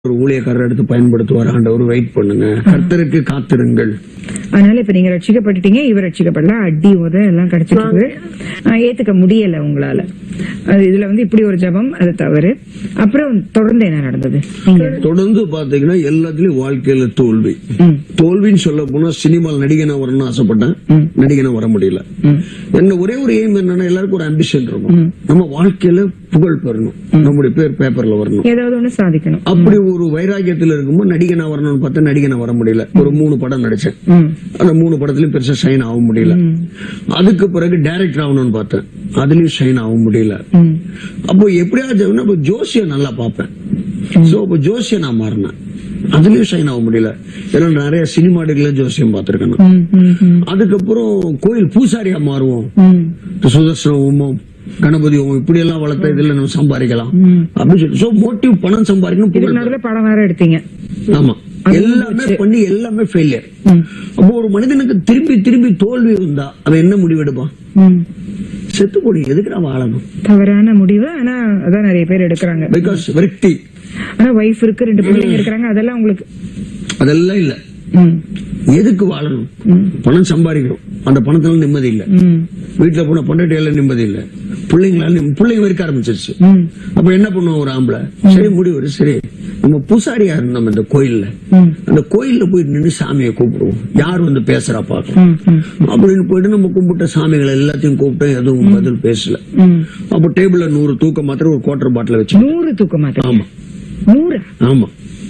ஒரு ஊழியக்காரர் எடுத்து பயன்படுத்துவார் ஆண்டவர் வெயிட் பண்ணுங்க கர்த்தருக்கு காத்திருங்கள் அதனால இப்ப நீங்க ரட்சிக்கப்பட்டுட்டீங்க இவர் ரட்சிக்கப்படல அடி உத எல்லாம் கிடைச்சிட்டு இருக்கு. ஆஹ் ஏத்துக்க முடியல உங்களால அது இதுல வந்து இப்படி ஒரு ஜெபம் அது தவறு அப்புறம் தொடர்ந்து என்ன நடந்தது நீங்க தொடர்ந்து பாத்தீங்கன்னா எல்லாத்துலயும் வாழ்க்கையில தோல்வி ம், தோல்வின்னு சொல்ல போனா சினிமாவில் நடிகனா வரணும்னு ஆசைப்பட்டேன் ம். நடிகனா வர முடியல ம், என்ன ஒரே ஒரு எய்ம் என்னன்னா எல்லாருக்கும் ஒரு அம்பிஷன் இருக்கும் நம்ம வாழ்க்கையில புகழ் பெறணும் நம்முடைய பேர் பேப்பர்ல வரணும் ஏதாவது ஒண்ணு சாதிக்கணும் அப்படி ஒரு வைராக்கியத்துல இருக்கும்போது நடிகனா வரணும்னு பார்த்தா நடிகனா வர முடியல ஒரு மூணு படம் நடிச்சேன் ம், அந்த மூணு படத்துலயும் பெருசா ஷைன் ஆக முடியல ம், அதுக்கு பிறகு டைரக்டர் ஆகணும்னு பார்த்தேன் அதுலயும் ஷைன் ஆக முடியல ம், அப்போ எப்படியாவது அப்போ ஜோசிய நல்லா பார்ப்பேன் சோ அப்போ ஜோசிய நான் மாறினேன் அதுலயும் ஷைன் ஆக முடியல ஏன்னா நிறைய சினிமாடுகள ஜோசியம் பார்த்திருக்கேன் நான். ம், ம், ம், அதுக்கப்புறம் கோயில் பூசாரியா மாறுவோம் ம், சுதர்சன ஹோமம் கணபதி ஹோமம் இப்படி எல்லாம் வளர்த்த இதுல நம்ம சம்பாதிக்கலாம் ம். அப்படின்னு சொல்லி சோ மோட்டிவ் பணம் சம்பாதிக்கணும் இதுக்கு புகழ் நடுவுல படம் வேற எடுத்தீங்க ஆமா எல்லாமே பண்ணி எல்லாமே ஃபெயிலியர் ம், அப்போ ஒரு மனிதனுக்கு திரும்பி திரும்பி தோல்வி இருந்தா அவன் என்ன முடிவெடுப்பான் ம். செத்து போடி எதுக்கு நான் வாழணும் தவறான முடிவு ஆனா அதான் நிறைய பேர் எடுக்கிறாங்க பிகாஸ் விரக்தி ஆனா ஒய்ஃப் இருக்கு ரெண்டு பிள்ளைங்க இருக்கிறாங்க அதெல்லாம் உங்களுக்கு அதெல்லாம் இல்ல ம், எதுக்கு வாழணும் ம், பணம் சம்பாதிக்கணும் அந்த பணத்துல நிம்மதி இல்ல ம், வீட்டுல போன பொண்டாட்டியால நிம்மதி இல்ல பிள்ளைங்களால நிம்ம- பிள்ளைங்க வெறுக்க ஆரம்பிச்சிருச்சு ம், அப்ப என்ன பண்ணுவோம் ஒரு ஆம்பளை சரி முடிவு சரி நம்ம பூசாரியா இருந்தோம் இந்த கோயில்ல ம், அந்த கோயில்ல போய் நின்று சாமியை கூப்பிடுவோம் யார் வந்து பேசுறா பாக்கணும் ம், ம், அப்படின்னு போயிட்டு நம்ம கும்பிட்ட சாமிகளை எல்லாத்தையும் கூப்பிட்டோம் எதுவும் பதில் பேசல ம். அப்ப டேபிள்ல நூறு தூக்க மாத்திரம் ஒரு குவார்டர் பாட்டில் வச்சு நூறு தூக்க மாத்திரை ஆமா நூறு ஆமா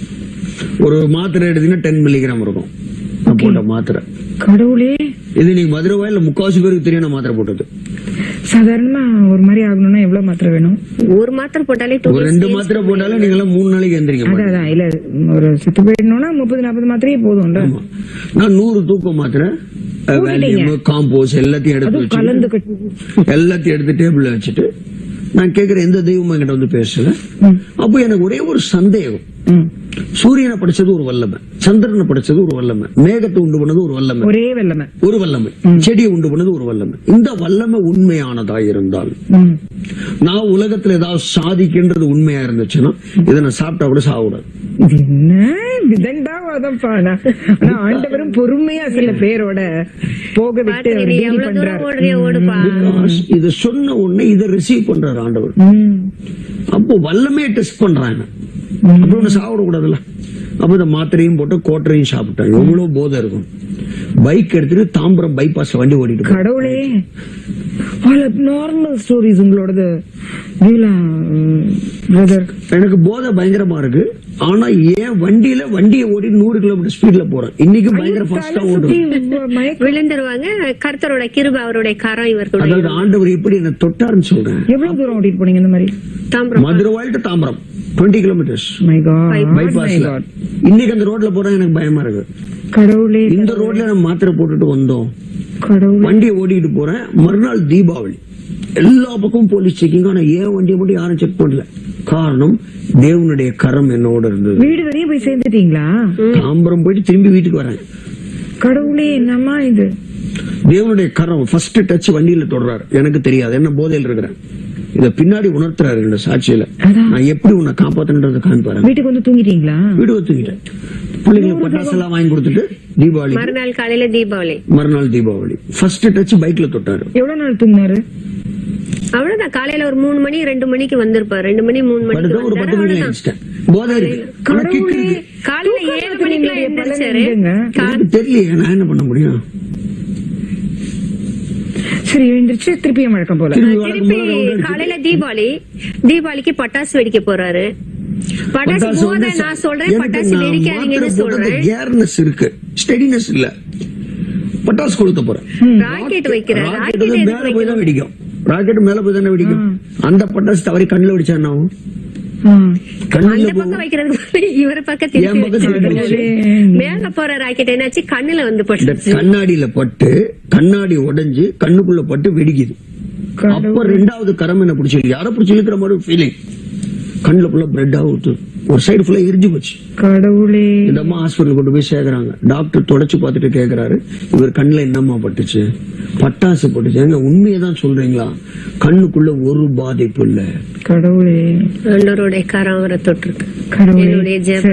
ஒரு மாத்திரை எடுத்தீங்கன்னா டென் மில்லிகிராம் இருக்கும் நான் போட்ட மாத்திரை கடவுளே இது நீங்க மதுரை வாயில முக்காவாசி பேருக்கு தெரியும் நான் மாத்திரை போட்டது சாதாரணமா ஒரு மாதிரி ஆகணும்னா எவ்வளவு மாத்திரை வேணும் ஒரு மாத்திரை போட்டாலே டூ ஒரு ரெண்டு மாத்திரை போட்டாலும் நீங்க எல்லாம் மூணு நாளைக்கு எந்திரிக்க அதான் மாட்டீங்க அதான் இல்ல ஒரு செத்து போயிடணும்னா முப்பது நாற்பது மாத்திரையே போதும்ல ஆமா. நான் நூறு தூக்க மாத்திரை வேல்யூம் காம்போஸ் எல்லாத்தையும் எடுத்து அதுவும் வச்சு கலந்து கட்டி எல்லாத்தையும் எடுத்து டேபிள்ல வச்சுட்டு நான் கேக்குற எந்த தெய்வமும் என்கிட்ட வந்து பேசல ம், அப்போ எனக்கு ஒரே ஒரு சந்தேகம் ம். சூரியனை படிச்சது ஒரு வல்லமை சந்திரனை படிச்சது ஒரு வல்லமை மேகத்தை உண்டு பண்ணது ஒரு வல்லமை ஒரே வெள்ளமை ஒரு வல்லமை செடியை உண்டு பண்ணது ஒரு வல்லமை இந்த வல்லமை உண்மையானதா இருந்தால் ம். நான் உலகத்துல ஏதாவது சாதிக்கின்றது உண்மையா இருந்துச்சுன்னா இதை நான் சாப்பிட்டா கூட சாப்பிடாது இது என்ன விதண்டாவாதம்ப்பா நான். ஆனா ஆண்டவரும் பொறுமையா சில பேரோட போக விட்டு அவர் நீ deal எவ்வளவு தூரம் பண்றாரு ஓடுறிய ஓடுப்பா இதை சொன்ன உடனே இதை ரிசீவ் பண்றாரு ஆண்டவர் ம், அப்போ வல்லமையை டெஸ்ட் பண்றாங்க அப்படி ஒண்ணு சாப்பிட கூடாதுல்ல அப்ப இந்த மாத்திரையும் போட்டு கோட்டரையும் சாப்பிட்டாங்க எவ்வளவு போதை இருக்கும் பைக் எடுத்துட்டு தாம்பரம் பைபாஸ்ல வண்டி ஓடிட்டு போறேன். கடவுளே பல நார்மல் ஸ்டோரிஸ் உங்களோடது பிரதர் எனக்கு போதை பயங்கரமா இருக்கு ஆனா ஏன் வண்டியில வண்டியை ஓடி நூறு கிலோமீட்டர் ஸ்பீட்ல போறேன் இன்னைக்கு பயங்கர ஃபாஸ்டா ஓடுறேன் விழுந்துருவாங்க கர்த்தரோட கிருப அவருடைய கரம் இவர் கூட அதாவது ஆண்டவர் எப்படி என்ன தொட்டாருன்னு சொல்றேன் எவ்வளவு தூரம் ஓட்டிட்டு போனீங்க இந்த மாதிரி தாம்பரம் மதுரை வாயில் to Tambaram twenty kilometres my god my பைபாஸ்ல காட் இன்னைக்கு அந்த ரோட்ல போறேன் எனக்கு பயமா இருக்கு கடவுளே இந்த ரோட்ல நம்ம மாத்திரை போட்டுட்டு வந்தோம் கடவுளே வண்டியை ஓட்டிட்டு போறேன் மறுநாள் தீபாவளி எல்லா பக்கமும் போலீஸ் செக்கிங் ஆனா ஏன் வண்டியை மட்டும் யாரும் செக் பண்ணல காரணம் தேவனுடைய கரம் என்னோட இருந்தது வீடு வரையும் போய் சேர்ந்துட்டீங்களா தாம்பரம் போயிட்டு திரும்பி வீட்டுக்கு வரேன் கடவுளே என்னம்மா இது தேவனுடைய கரம் ஃபர்ஸ்ட் டச் வண்டியில தொடறாரு எனக்கு தெரியாது என்ன போதையில் இருக்கிறேன் இத பின்னாடி உணர்த்துறாரு இந்த சாட்சியில அதான். நான் எப்படி உன்னை காப்பாத்துன்றத காமிப்பாரு வீட்டுக்கு வந்து தூங்கிட்டீங்களா வீடு ஒத்துக்கிட்டேன் பிள்ளைங்களுக்கு பட்டாசு எல்லாம் வாங்கி கொடுத்துட்டு தீபாவளி மறுநாள் காலையில தீபாவளி மறுநாள் தீபாவளி ஃபர்ஸ்ட் டச் பைக்ல தொட்டாரு எவ்வளவு நாள் தூங்கினாரு அவ்வளவுதான் காலையில ஒரு மூணு மணி ரெண்டு மணிக்கு வந்திருப்பாரு ரெண்டு மணி மூணு மணிக்கு படுத்தா ஒரு பத்து வந்தாரு மணிக்கு அவ்வளவுதான் எழுந்துட்டேன் போதை இருக்கு ஆனா kick இருக்கு. காலையில ஏழு மணிக்கு எந்திரிச்சாரு எந்திரிங்க. கா- எனக்கு தெரியலையே நான் என்ன பண்ண முடியும் சரி எழுந்திருச்சு திருப்பியும் வழக்கம் போல திரும்பி வழக்கம் திருப்பி போல round அடிச்சுட்டு, காலையில தீபாவளி தீபாவளிக்கு பட்டாசு வெடிக்க போறாரு பட்டாசு பட்டாசு போத வந்து நான் சொல்றேன் எனக்கு பட்டாசு நான் வெடிக்காதீங்கன்னு மாத்திரை போட்டது சொல்றேன் gearness இருக்கு ஸ்டெடினஸ் இல்ல பட்டாசு கொளுத்த போறேன் ராக்கெட் வைக்கிறேன் ராக்கெட் ராக்கெட் மேல போய் தான் வெடிக்கும் ராக்கெட் மேல போய் தானே வெடிக்கும் அந்த பட்டாசு தவறி கண்ணுல வெடிச்சா என்ன ஆகும் ஆ. கண்ணுல அந்த போகும் பக்கம் வைக்கிறதுக்கு இவர பக்கம் என் பக்கம் திருப்பி திருப்பி வச்சிருக்காரு. மேல போற ராக்கெட் என்னாச்சு கண்ணுல வந்து இந்த பட்டுச்சு கண்ணாடியில பட்டு கண்ணாடி உடைஞ்சு கண்ணுக்குள்ள பட்டு வெடிக்குது அப்ப ரெண்டாவது கரம் என்ன பிடிச்சி யார பிடிச்சி இழுக்கிற மாதிரி ஃபீலிங் கண்ணுல ஃபுல்லா பிரெட் ஆகுது ஒரு சைடு ஃபுல்லா எரிஞ்சு போச்சு கடவுளே இந்த அம்மா ஹாஸ்பிட்டல் கொண்டு போய் சேர்க்கறாங்க டாக்டர் தொடச்சு பார்த்துட்டு கேக்குறாரு இவர் கண்ணுல என்னம்மா பட்டுச்சு பட்டாசு பட்டுச்சு எங்க உண்மையை தான் சொல்றீங்களா கண்ணுக்குள்ள ஒரு பாதிப்பு இல்ல கடவுளே ஆண்டவருடைய கரம் அவரை தொட்டிருக்கு கடவுளே என்னுடைய ஜெபம்